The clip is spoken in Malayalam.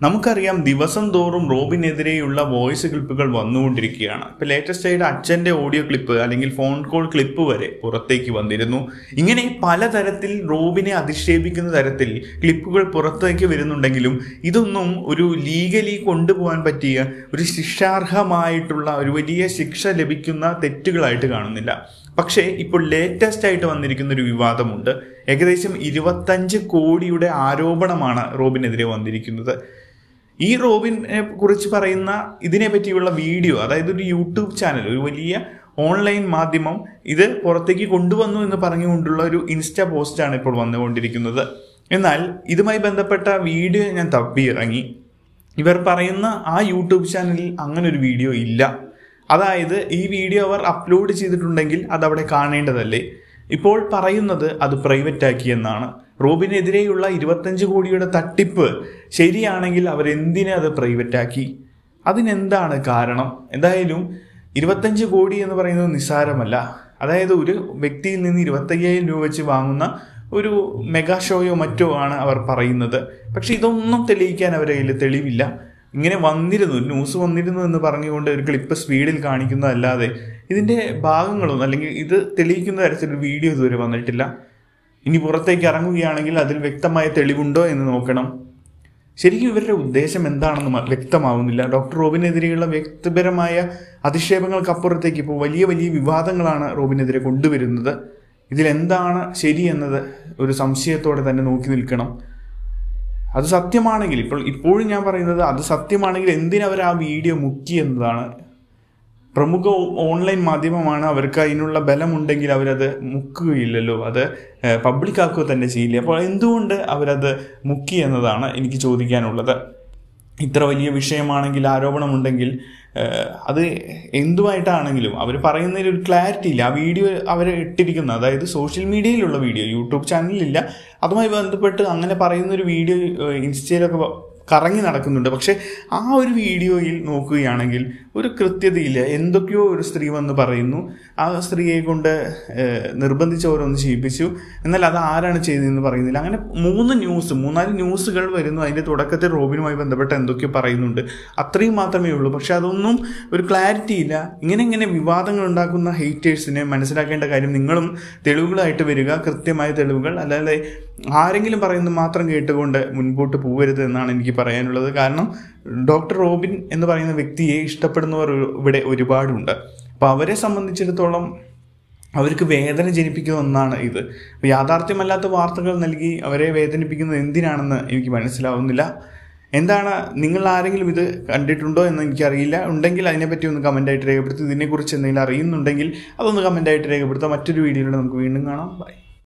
നമുക്കറിയാം ദിവസം തോറും റോബിനെതിരെയുള്ള വോയിസ് ക്ലിപ്പുകൾ വന്നുകൊണ്ടിരിക്കുകയാണ് ഇപ്പൊ ലേറ്റസ്റ്റ് ആയിട്ട് അച്ഛന്റെ ഓഡിയോ ക്ലിപ്പ് അല്ലെങ്കിൽ ഫോൺ കോൾ ക്ലിപ്പ് വരെ പുറത്തേക്ക് വന്നിരുന്നു ഇങ്ങനെ പലതരത്തിൽ റോബിനെ അധിക്ഷേപിക്കുന്ന തരത്തിൽ ക്ലിപ്പുകൾ പുറത്തേക്ക് വരുന്നുണ്ടെങ്കിലും ഇതൊന്നും ഒരു ലീഗലി കൊണ്ടുപോകാൻ പറ്റിയ ഒരു ശിക്ഷാർഹമായിട്ടുള്ള ഒരു വലിയ ശിക്ഷ ലഭിക്കുന്ന തെറ്റുകളായിട്ട് കാണുന്നില്ല പക്ഷേ ഇപ്പോൾ ലേറ്റസ്റ്റ് ആയിട്ട് വന്നിരിക്കുന്ന ഒരു വിവാദമുണ്ട് ഏകദേശം ഇരുപത്തഞ്ച് കോടിയുടെ ആരോപണമാണ് റോബിനെതിരെ വന്നിരിക്കുന്നത് ഈ റോബിനെ കുറിച്ച് പറയുന്ന ഇതിനെ പറ്റിയുള്ള വീഡിയോ അതായത് ഒരു യൂട്യൂബ് ചാനൽ ഒരു വലിയ ഓൺലൈൻ മാധ്യമം ഇത് പുറത്തേക്ക് കൊണ്ടുവന്നു എന്ന് പറഞ്ഞുകൊണ്ടുള്ള ഒരു ഇൻസ്റ്റാ പോസ്റ്റാണ് ഇപ്പോൾ വന്നുകൊണ്ടിരിക്കുന്നത് എന്നാൽ ഇതുമായി ബന്ധപ്പെട്ട വീഡിയോ ഞാൻ തപ്പി ഇറങ്ങി ഇവർ പറയുന്ന ആ യൂട്യൂബ് ചാനലിൽ അങ്ങനെ ഒരു വീഡിയോ ഇല്ല അതായത് ഈ വീഡിയോ അവർ അപ്ലോഡ് ചെയ്തിട്ടുണ്ടെങ്കിൽ അത് അവിടെ കാണേണ്ടതല്ലേ ഇപ്പോൾ പറയുന്നത് അത് പ്രൈവറ്റ് ആക്കി എന്നാണ് റോബിനെതിരെയുള്ള ഇരുപത്തഞ്ച് കോടിയുടെ തട്ടിപ്പ് ശരിയാണെങ്കിൽ അവരെന്തിനെ അത് പ്രൈവറ്റ് ആക്കി അതിനെന്താണ് കാരണം എന്തായാലും ഇരുപത്തഞ്ച് കോടി എന്ന് പറയുന്നത് നിസ്സാരമല്ല അതായത് ഒരു വ്യക്തിയിൽ നിന്ന് ഇരുപത്തയ്യായിരം രൂപ വെച്ച് വാങ്ങുന്ന ഒരു മെഗാ ഷോയോ മറ്റോ ആണ് അവർ പറയുന്നത് പക്ഷെ ഇതൊന്നും തെളിയിക്കാൻ അവരുടെ കയ്യിൽ തെളിവില്ല ഇങ്ങനെ വന്നിരുന്നു ന്യൂസ് വന്നിരുന്നു എന്ന് പറഞ്ഞുകൊണ്ട് ഒരു ക്ലിപ്പ് സ്പീഡിൽ കാണിക്കുന്നതല്ലാതെ ഇതിൻ്റെ ഭാഗങ്ങളൊന്നും അല്ലെങ്കിൽ ഇത് തെളിയിക്കുന്ന തരത്തിലൊരു വീഡിയോ ഇതുവരെ വന്നിട്ടില്ല ഇനി പുറത്തേക്ക് ഇറങ്ങുകയാണെങ്കിൽ അതിൽ വ്യക്തമായ തെളിവുണ്ടോ എന്ന് നോക്കണം ശരിക്കും ഇവരുടെ ഉദ്ദേശം എന്താണെന്ന് മ- വ്യക്തമാവുന്നില്ല ഡോക്ടർ റോബിനെതിരെയുള്ള വ്യക്തിപരമായ അധിക്ഷേപങ്ങൾക്കപ്പുറത്തേക്ക് ഇപ്പോൾ വലിയ വലിയ വിവാദങ്ങളാണ് റോബിനെതിരെ കൊണ്ടുവരുന്നത് ഇതിലെന്താണ് ശരി എന്നത് ഒരു സംശയത്തോടെ തന്നെ നോക്കി നിൽക്കണം അത് സത്യമാണെങ്കിൽ ഇപ്പോൾ ഇപ്പോഴും ഞാൻ പറയുന്നത് അത് സത്യമാണെങ്കിൽ എന്തിനവർ ആ വീഡിയോ മുക്കി എന്നതാണ് പ്രമുഖ ഓൺലൈൻ മാധ്യമമാണ് അവർക്ക് അതിനുള്ള ബലമുണ്ടെങ്കിൽ അവരത് മുക്കുകയില്ലല്ലോ അത് പബ്ലിക് ആക്കുക തന്നെ ചെയ്യില്ല അപ്പോൾ എന്തുകൊണ്ട് അവരത് മുക്കി എന്നതാണ് എനിക്ക് ചോദിക്കാനുള്ളത് ഇത്ര വലിയ വിഷയമാണെങ്കിൽ ആരോപണമുണ്ടെങ്കിൽ ഏഹ്, അത് എന്തുമായിട്ടാണെങ്കിലും അവർ പറയുന്നതിൽ ഒരു ക്ലാരിറ്റി ഇല്ല ആ വീഡിയോ അവർ ഇട്ടിരിക്കുന്ന അതായത് സോഷ്യൽ മീഡിയയിലുള്ള വീഡിയോ യൂട്യൂബ് ചാനലിലില്ല അതുമായി ബന്ധപ്പെട്ട് അങ്ങനെ പറയുന്ന ഒരു വീഡിയോ ഏഹ്, ഇൻസ്റ്റയിലൊക്കെ വ- കറങ്ങി നടക്കുന്നുണ്ട് പക്ഷെ ആ ഒരു വീഡിയോയിൽ നോക്കുകയാണെങ്കിൽ ഒരു കൃത്യതയില്ല എന്തൊക്കെയോ ഒരു സ്ത്രീ വന്ന് പറയുന്നു ആ സ്ത്രീയെ കൊണ്ട് ഏഹ്, നിർബന്ധിച്ച് ഓരോന്ന് ചെയ്യിപ്പിച്ചു എന്നാൽ അത് ആരാണ് ചെയ്തതെന്ന് പറയുന്നില്ല അങ്ങനെ മൂന്ന് ന്യൂസ് മൂന്നാല് ന്യൂസുകൾ വരുന്നു അതിൻ്റെ തുടക്കത്തിൽ റോബിനുമായി ബന്ധപ്പെട്ട് എന്തൊക്കെയോ പറയുന്നുണ്ട് അത്രയും മാത്രമേ ഉള്ളൂ പക്ഷെ അതൊന്നും ഒരു ക്ലാരിറ്റി ഇല്ല ഇങ്ങനെ ഇങ്ങനെ വിവാദങ്ങൾ ഉണ്ടാക്കുന്ന ഹേറ്റേഴ്സിനെ മനസ്സിലാക്കേണ്ട കാര്യം നിങ്ങളും തെളിവുകളായിട്ട് വരിക കൃത്യമായ തെളിവുകൾ അല്ലാതെ ആരെങ്കിലും പറയുന്നത് മാത്രം കേട്ടുകൊണ്ട് മുൻപോട്ട് പോകരുത് എന്നാണ് എനിക്ക് പറയാനുള്ളത് കാരണം ഡോക്ടർ റോബിൻ എന്ന് പറയുന്ന വ്യക്തിയെ ഇഷ്ടപ്പെടുന്നവർ ഒരു- ഇവിടെ ഒരുപാടുണ്ട് അപ്പോൾ അവരെ സംബന്ധിച്ചിടത്തോളം അവർക്ക് വേദന ജനിപ്പിക്കുന്ന ഒന്നാണ് ഇത് അപ്പോൾ യാഥാർത്ഥ്യമല്ലാത്ത വാർത്തകൾ നൽകി അവരെ വേദനിപ്പിക്കുന്നത് എന്തിനാണെന്ന് എനിക്ക് മനസ്സിലാവുന്നില്ല എന്താണ് നിങ്ങൾ ആരെങ്കിലും ഇത് കണ്ടിട്ടുണ്ടോ എന്ന് എനിക്കറിയില്ല ഉണ്ടെങ്കിൽ അതിനെപ്പറ്റി ഒന്ന് കമൻ്റായിട്ട് രേഖപ്പെടുത്തി ഇതിനെക്കുറിച്ച് എന്തെങ്കിലും അറിയുന്നുണ്ടെങ്കിൽ അതൊന്ന് കമൻ്റായിട്ട് രേഖപ്പെടുത്താം മറ്റൊരു വീഡിയോയിൽ നമുക്ക് വീണ്ടും കാണാം ബൈ